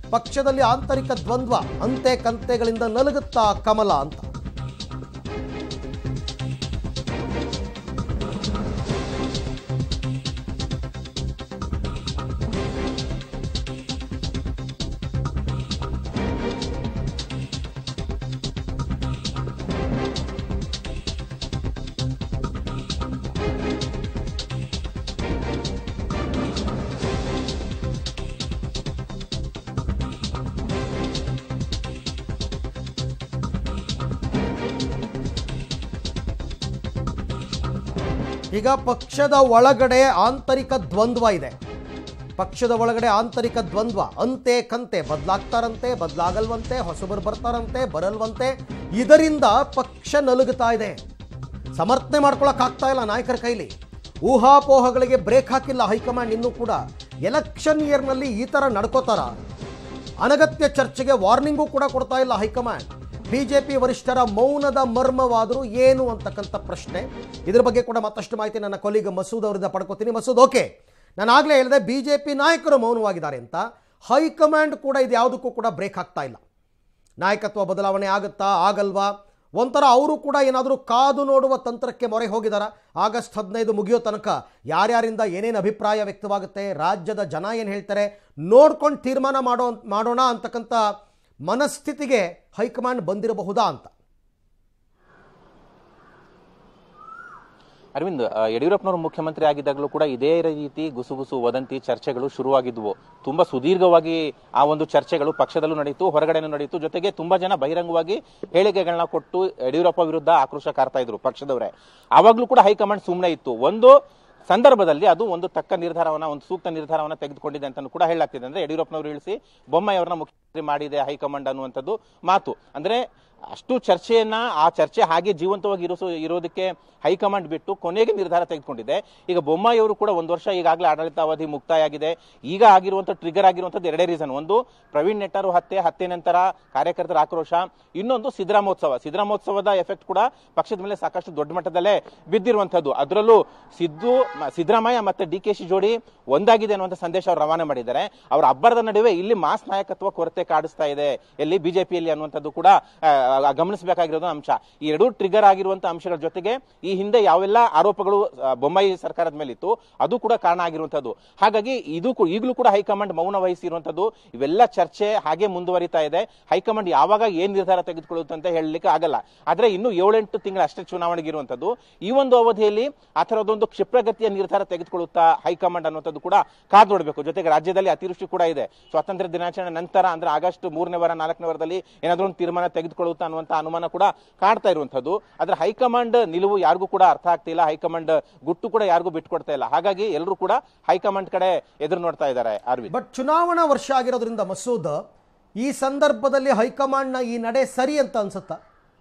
ಪಕ್ಷದಲ್ಲಿ ಆಂತರಿಕ ದ್ವಂದ್ವ ಅಂತೆ ಕಂತೆಗಳಿಂದ ನಲುಗುತ್ತಾ ಕಮಲ ಅಂತ ಈಗ ಪಕ್ಷದ ಒಳಗಡೆ ಆಂತರಿಕ ದ್ವಂದ್ವ ಇದೆ ಪಕ್ಷದ ಒಳಗಡೆ ಆಂತರಿಕ ದ್ವಂದ್ವ ಅಂತೆ ಕಂತೆ ಬದಲಾಗ್ತಾರಂತೆ ಬದಲಾಗಲ್ವಂತೆ ಹೊಸಬರು ಬರ್ತಾರಂತೆ ಬರಲ್ವಂತೆ ಇದರಿಂದ ಪಕ್ಷ ನಲುಗುತ್ತಾ ಇದೆ ಸಮರ್ಥನೆ ಮಾಡ್ಕೊಳಕ್ಕಾಗ್ತಾ ಇಲ್ಲ ನಾಯಕರ ಕೈಲಿ ಊಹಾಪೋಹಗಳಿಗೆ ಬ್ರೇಕ್ ಹಾಕಿಲ್ಲ ಹೈಕಮಾಂಡ್ ಇನ್ನೂ ಕೂಡ ಎಲೆಕ್ಷನ್ ಇಯರ್ನಲ್ಲಿ ಈ ಥರ ನಡ್ಕೋತಾರ ಅನಗತ್ಯ ಚರ್ಚೆಗೆ ವಾರ್ನಿಂಗೂ ಕೂಡ ಕೊಡ್ತಾ ಇಲ್ಲ ಹೈಕಮಾಂಡ್ ಬಿಜೆಪಿ ವರಿಷ್ಠರ ಮೌನದ ಮರ್ಮವಾದರೂ ಏನು ಅಂತಕ್ಕಂಥ ಪ್ರಶ್ನೆ ಇದ್ರ ಬಗ್ಗೆ ಕೂಡ ಮತ್ತಷ್ಟು ಮಾಹಿತಿ ನನ್ನ ಕೊಲಿಗ ಮಸೂದ್ ಅವರಿಂದ ಪಡ್ಕೋತೀನಿ ಮಸೂದ್ ಓಕೆ ನಾನು ಆಗಲೇ ಹೇಳಿದೆ ಬಿಜೆಪಿ ನಾಯಕರು ಮೌನವಾಗಿದ್ದಾರೆ ಅಂತ ಹೈಕಮಾಂಡ್ ಕೂಡ ಇದು ಯಾವುದಕ್ಕೂ ಕೂಡ ಬ್ರೇಕ್ ಆಗ್ತಾ ಇಲ್ಲ ನಾಯಕತ್ವ ಬದಲಾವಣೆ ಆಗುತ್ತಾ ಆಗಲ್ವಾ ಒಂಥರ ಅವರು ಕೂಡ ಏನಾದರೂ ಕಾದು ನೋಡುವ ತಂತ್ರಕ್ಕೆ ಮೊರೆ ಹೋಗಿದಾರ ಆಗಸ್ಟ್ ಹದಿನೈದು ಮುಗಿಯೋ ತನಕ ಯಾರ್ಯಾರಿಂದ ಏನೇನು ಅಭಿಪ್ರಾಯ ವ್ಯಕ್ತವಾಗುತ್ತೆ ರಾಜ್ಯದ ಜನ ಏನು ಹೇಳ್ತಾರೆ ನೋಡ್ಕೊಂಡು ತೀರ್ಮಾನ ಮಾಡೋ ಮಾಡೋಣ ಅಂತಕ್ಕಂಥ ಮನಸ್ಥಿತಿಗೆ ಹೈಕಮಾಂಡ್ ಬಂದಿರಬಹುದಾ ಅಂತ ಅರವಿಂದ್ ಆ, ಯಡಿಯೂರಪ್ಪನವರು ಮುಖ್ಯಮಂತ್ರಿ ಆಗಿದ್ದಾಗಲೂ ಕೂಡ ಇದೇ ರೀತಿ ಗುಸುಗುಸು ವದಂತಿ ಚರ್ಚೆಗಳು ಶುರುವಾಗಿದ್ವು ತುಂಬಾ ಸುದೀರ್ಘವಾಗಿ ಆ ಒಂದು ಚರ್ಚೆಗಳು ಪಕ್ಷದಲ್ಲೂ ನಡೀತು ಹೊರಗಡೆನೂ ನಡೀತು ಜೊತೆಗೆ ತುಂಬಾ ಜನ ಬಹಿರಂಗವಾಗಿ ಹೇಳಿಕೆಗಳನ್ನ ಕೊಟ್ಟು ಯಡಿಯೂರಪ್ಪ ವಿರುದ್ಧ ಆಕ್ರೋಶ ಕಾರ್ತಾ ಇದ್ರು ಪಕ್ಷದವರೇ ಆವಾಗ್ಲೂ ಕೂಡ ಹೈಕಮಾಂಡ್ ಸುಮ್ಮನೆ ಇತ್ತು ಒಂದು ಸಂದರ್ಭದಲ್ಲಿ ಅದು ಒಂದು ತಕ್ಕ ನಿರ್ಧಾರವನ್ನ ಒಂದು ಸೂಕ್ತ ನಿರ್ಧಾರವನ್ನ ತೆಗೆದುಕೊಂಡಿದೆ ಅಂತ ಕೂಡ ಹೇಳಲಾಗ್ತಿದೆ ಅಂದ್ರೆ ಯಡಿಯೂರಪ್ಪನವರು ಇಳಿಸಿ ಬೊಮ್ಮಾಯಿ ಅವರನ್ನ ಮುಖ್ಯಮಂತ್ರಿ ಮಾಡಿದೆ ಹೈಕಮಾಂಡ್ ಅನ್ನುವಂಥದ್ದು ಮಾತು ಅಂದ್ರೆ ಅಷ್ಟು ಚರ್ಚೆಯನ್ನ ಆ ಚರ್ಚೆ ಹಾಗೆ ಜೀವಂತವಾಗಿ ಇರಿಸೋ ಇರೋದಕ್ಕೆ ಹೈಕಮಾಂಡ್ ಬಿಟ್ಟು ಕೊನೆಗೆ ನಿರ್ಧಾರ ತೆಗೆದುಕೊಂಡಿದೆ ಈಗ ಬೊಮ್ಮಾಯಿ ಅವರು ಕೂಡ ಒಂದು ವರ್ಷ ಈಗಾಗಲೇ ಆಡಳಿತಾವಧಿ ಮುಕ್ತಾಯ ಆಗಿದೆ ಈಗ ಆಗಿರುವಂತ ಟ್ರಿಗರ್ ಆಗಿರುವಂತದ್ದು ಎರಡೇ ರೀಸನ್ ಒಂದು ಪ್ರವೀಣ್ ನೆಟ್ಟರು ಹತ್ಯೆ ಹತ್ಯೆ ನಂತರ ಕಾರ್ಯಕರ್ತರ ಆಕ್ರೋಶ ಇನ್ನೊಂದು ಸಿದ್ದರಾಮೋತ್ಸವ ಸಿದ್ದರಾಮೋತ್ಸವದ ಎಫೆಕ್ಟ್ ಕೂಡ ಪಕ್ಷದ ಮೇಲೆ ಸಾಕಷ್ಟು ದೊಡ್ಡ ಮಟ್ಟದಲ್ಲೇ ಬಿದ್ದಿರುವಂತದ್ದು ಅದರಲ್ಲೂ ಸಿದ್ದು ಮ- ಸಿದ್ದರಾಮಯ್ಯ ಮತ್ತೆ ಡಿ ಕೆ ಶಿ ಜೋಡಿ ಒಂದಾಗಿದೆ ಅನ್ನುವಂಥ ಸಂದೇಶ ಅವರು ರವಾನೆ ಮಾಡಿದ್ದಾರೆ ಅವರ ಅಬ್ಬರದ ನಡುವೆ ಇಲ್ಲಿ ಮಾಸ್ ನಾಯಕತ್ವ ಕೊರತೆ ಕಾಡಿಸ್ತಾ ಇದೆ ಎಲ್ಲಿ ಬಿಜೆಪಿಯಲ್ಲಿ ಅನ್ನುವಂಥದ್ದು ಕೂಡ ಆ, ಗಮನಿಸಬೇಕಾಗಿರೋದು ಅಂಶ ಈ ಎರಡೂ ಟ್ರಿಗರ್ ಆಗಿರುವಂತ ಅಂಶಗಳ ಜೊತೆಗೆ ಈ ಹಿಂದೆ ಯಾವೆಲ್ಲ ಆರೋಪಗಳು ಆ, ಬೊಮ್ಮಾಯಿ ಸರ್ಕಾರದ ಮೇಲೆ ಇತ್ತು ಅದು ಕೂಡ ಕಾರಣ ಆಗಿರುವಂತದ್ದು ಹಾಗಾಗಿ ಇದು ಕೂ- ಈಗಲೂ ಕೂಡ ಹೈಕಮಾಂಡ್ ಮೌನ ವಹಿಸಿರುವಂತದ್ದು ಇವೆಲ್ಲ ಚರ್ಚೆ ಹಾಗೆ ಮುಂದುವರಿತಾ ಇದೆ ಹೈಕಮಾಂಡ್ ಯಾವಾಗ ಏನ್ ನಿರ್ಧಾರ ತೆಗೆದುಕೊಳ್ಳುತ್ತೆ ಅಂತ ಹೇಳಲಿಕ್ಕೆ ಆಗಲ್ಲ ಆದ್ರೆ ಇನ್ನು ಏಳೆಂಟು ತಿಂಗಳ ಅಷ್ಟೇ ಚುನಾವಣೆಗೆ ಇರುವಂತದ್ದು ಈ ಒಂದು ಅವಧಿಯಲ್ಲಿ ಆ ಥರದೊಂದು ಕ್ಷಿಪ್ರಗತಿಯ ನಿರ್ಧಾರ ತೆಗೆದುಕೊಳ್ಳುತ್ತಾ ಹೈಕಮಾಂಡ್ ಅನ್ನುವಂಥದ್ದು ಕೂಡ ಕಾದು ನೋಡಬೇಕು ಜೊತೆಗೆ ರಾಜ್ಯದಲ್ಲಿ ಅತಿವೃಷ್ಟಿ ಕೂಡ ಇದೆ ಸ್ವಾತಂತ್ರ್ಯ ದಿನಾಚರಣೆ ನಂತರ ಅಂದ್ರೆ ಆಗಸ್ಟ್ ಮೂರನೇ ವಾರ ನಾಲ್ಕನೇ ವಾರದಲ್ಲಿ ಏನಾದರೂ ಒಂದು ತೀರ್ಮಾನ ತೆಗೆದುಕೊಳ್ಳುತ್ತಾ ಅನ್ನುವಂಥ ಅನುಮಾನ ಕೂಡ ಕಾಡ್ತಾ ಇರುವಂತದ್ದು ಆದ್ರೆ ಹೈಕಮಾಂಡ್ ನಿಲುವು ಯಾರಿಗೂ ಕೂಡ ಅರ್ಥ ಆಗ್ತಿಲ್ಲ ಹೈಕಮಾಂಡ್ ಗುಟ್ಟು ಕೂಡ ಯಾರಿಗೂ ಬಿಟ್ಕೊಡ್ತಾ ಇಲ್ಲ ಹಾಗಾಗಿ ಎಲ್ಲರೂ ಕೂಡ ಹೈಕಮಾಂಡ್ ಕಡೆ ಎದುರು ನೋಡ್ತಾ ಇದ್ದಾರೆ ಅರವಿಂದ್ ಬಟ್ ಚುನಾವಣಾ ವರ್ಷ ಆಗಿರೋದ್ರಿಂದ ಮಸೂದ್ ಈ ಸಂದರ್ಭದಲ್ಲಿ ಹೈಕಮಾಂಡ್ನ ಈ ನಡೆ ಸರಿ ಅಂತ ಅನ್ಸುತ್ತಾ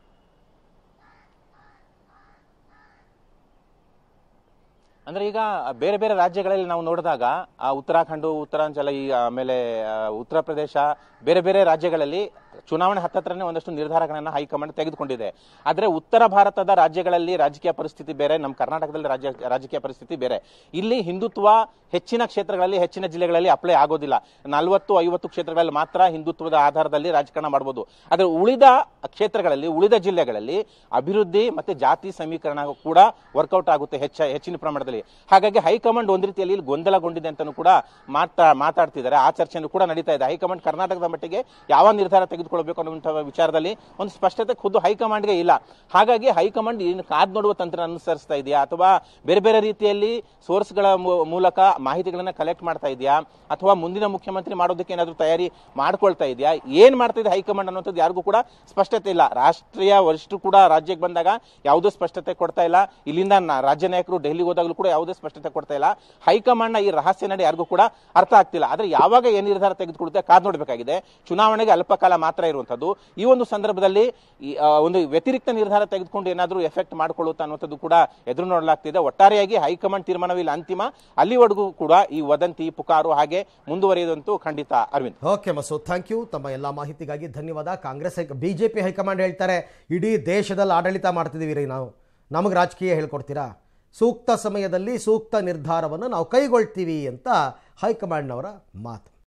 ಅಂದ್ರೆ ಈಗ ಬೇರೆ ಬೇರೆ ರಾಜ್ಯಗಳಲ್ಲಿ ನಾವು ನೋಡಿದಾಗ ಆ ಉತ್ತರಾಖಂಡ ಉತ್ತರಾಂಚಲ ಈ ಆಮೇಲೆ ಆ, ಉತ್ತರ ಪ್ರದೇಶ ಬೇರೆ ಬೇರೆ ರಾಜ್ಯಗಳಲ್ಲಿ ಚುನಾವಣೆ ಹತ್ತತ್ರನೇ ಒಂದಷ್ಟು ನಿರ್ಧಾರಗಳನ್ನ ಹೈಕಮಾಂಡ್ ತೆಗೆದುಕೊಂಡಿದೆ ಆದ್ರೆ ಉತ್ತರ ಭಾರತದ ರಾಜ್ಯಗಳಲ್ಲಿ ರಾಜಕೀಯ ಪರಿಸ್ಥಿತಿ ಬೇರೆ ನಮ್ಮ ಕರ್ನಾಟಕದಲ್ಲಿ ರಾಜ್ಯ ರಾಜಕೀಯ ಪರಿಸ್ಥಿತಿ ಬೇರೆ ಇಲ್ಲಿ ಹಿಂದುತ್ವ ಹೆಚ್ಚಿನ ಕ್ಷೇತ್ರಗಳಲ್ಲಿ ಹೆಚ್ಚಿನ ಜಿಲ್ಲೆಗಳಲ್ಲಿ ಅಪ್ಲೈ ಆಗೋದಿಲ್ಲ ನಲವತ್ತು ಐವತ್ತು ಕ್ಷೇತ್ರಗಳಲ್ಲಿ ಮಾತ್ರ ಹಿಂದುತ್ವದ ಆಧಾರದಲ್ಲಿ ರಾಜಕಾರಣ ಮಾಡಬಹುದು ಆದ್ರೆ ಉಳಿದ ಕ್ಷೇತ್ರಗಳಲ್ಲಿ ಉಳಿದ ಜಿಲ್ಲೆಗಳಲ್ಲಿ ಅಭಿವೃದ್ಧಿ ಮತ್ತೆ ಜಾತಿ ಸಮೀಕರಣ ಕೂಡ ವರ್ಕೌಟ್ ಆಗುತ್ತೆ ಹೆಚ್ಚ ಹೆಚ್ಚಿನ ಪ್ರಮಾಣದಲ್ಲಿ ಹಾಗಾಗಿ ಹೈಕಮಾಂಡ್ ಒಂದ್ ರೀತಿಯಲ್ಲಿ ಇಲ್ಲಿ ಗೊಂದಲಗೊಂಡಿದೆ ಅಂತಾನು ಕೂಡ ಮಾತಾ ಮಾತಾಡ್ತಿದ್ದಾರೆ ಆ ಚರ್ಚೆನೂ ಕೂಡ ನಡೀತಾ ಇದೆ ಹೈಕಮಾಂಡ್ ಕರ್ನಾಟಕದ ಮಟ್ಟಿಗೆ ಯಾವ ನಿರ್ಧಾರ ತೆಗೆದುಕೊಳ್ಬೇಕು ಅನ್ನುವಂಥ ವಿಚಾರದಲ್ಲಿ ಒಂದು ಸ್ಪಷ್ಟತೆ ಖುದ್ದು ಹೈಕಮಾಂಡ್ಗೆ ಇಲ್ಲ ಹಾಗಾಗಿ ಹೈಕಮಾಂಡ್ ಏನು ಕಾದ್ ನೋಡುವ ತಂತ್ರ ಅನುಸರಿಸ್ತಾ ಇದೆಯಾ ಅಥವಾ ಬೇರೆ ಬೇರೆ ರೀತಿಯಲ್ಲಿ ಸೋರ್ಸ್ಗಳ ಮೂಲಕ ಮಾಹಿತಿಗಳನ್ನ ಕಲೆಕ್ಟ್ ಮಾಡ್ತಾ ಇದೆಯಾ ಅಥವಾ ಮುಂದಿನ ಮುಖ್ಯಮಂತ್ರಿ ಮಾಡೋದಕ್ಕೆ ಏನಾದರೂ ತಯಾರಿ ಮಾಡ್ಕೊಳ್ತಾ ಇದೆಯಾ ಏನ್ ಮಾಡ್ತಾ ಇದೆ ಹೈಕಮಾಂಡ್ ಅನ್ನೋಂಥದ್ದು ಯಾರಿಗೂ ಕೂಡ ಸ್ಪಷ್ಟತೆ ಇಲ್ಲ ರಾಷ್ಟ್ರೀಯ ವರಿಷ್ಠರು ಕೂಡ ರಾಜ್ಯಕ್ಕೆ ಬಂದಾಗ ಯಾವುದೇ ಸ್ಪಷ್ಟತೆ ಕೊಡ್ತಾ ಇಲ್ಲ ಇಲ್ಲಿಂದ ನ- ರಾಜ್ಯ ನಾಯಕರು ದೆಹಲಿಗೆ ಹೋದಾಗಲೂ ಕೂಡ ಯಾವುದೇ ಸ್ಪಷ್ಟತೆ ಕೊಡ್ತಾ ಇಲ್ಲ ಹೈಕಮಾಂಡ್ ನ ಈ ರಹಸ್ಯ ನಡೆ ಯಾರಿಗೂ ಕೂಡ ಅರ್ಥ ಆಗ್ತಿಲ್ಲ ಆದ್ರೆ ಯಾವಾಗ ಏನ್ ನಿರ್ಧಾರ ತೆಗೆದುಕೊಳ್ಳುತ್ತೆ ಕಾದ್ ನೋಡಬೇಕಾಗಿದೆ ಚುನಾವಣೆಗೆ ಅಲ್ಪ ಕಾಲ ಮಾತ್ರ ಇರುವಂತದ್ದು ಈ ಒಂದು ಸಂದರ್ಭದಲ್ಲಿ ಈ, ಆ, ಒಂದು ವ್ಯತಿರಿಕ್ತ ನಿರ್ಧಾರ ತೆಗೆದುಕೊಂಡು ಏನಾದರೂ ಎಫೆಕ್ಟ್ ಮಾಡ್ಕೊಳ್ಳುತ್ತಾ ಅನ್ನುವಂಥದ್ದು ಕೂಡ ಎದುರು ನೋಡಲಾಗ್ತಿದೆ ಒಟ್ಟಾರೆಯಾಗಿ ಹೈಕಮಾಂಡ್ ತೀರ್ಮಾನವಿಲ್ಲ ಅಂತಿಮ ಅಲ್ಲಿವರೆಗೂ ಕೂಡ ಈ ವದಂತಿ ಪುಕಾರು ಹಾಗೆ ಮುಂದುವರಿಯುವುದಂತೂ ಖಂಡಿತ Arvind okay Masood thank you ತಮ್ಮ ಎಲ್ಲ ಮಾಹಿತಿಗಾಗಿ ಧನ್ಯವಾದ ಕಾಂಗ್ರೆಸ್ ಬಿಜೆಪಿ ಹೈಕಮಾಂಡ್ ಹೇಳ್ತಾರೆ ಇಡೀ ದೇಶದಲ್ಲಿ ಆಡಳಿತ ಮಾಡ್ತಿದ್ದೀವಿ ರೀ ನಾವು ನಮಗೆ ರಾಜಕೀಯ ಹೇಳ್ಕೊಡ್ತೀರಾ ಸೂಕ್ತ ಸಮಯದಲ್ಲಿ ಸೂಕ್ತ ನಿರ್ಧಾರವನ್ನು ನಾವು ಕೈಗೊಳ್ತೀವಿ ಅಂತ ಹೈಕಮಾಂಡ್ನವರ ಮಾತು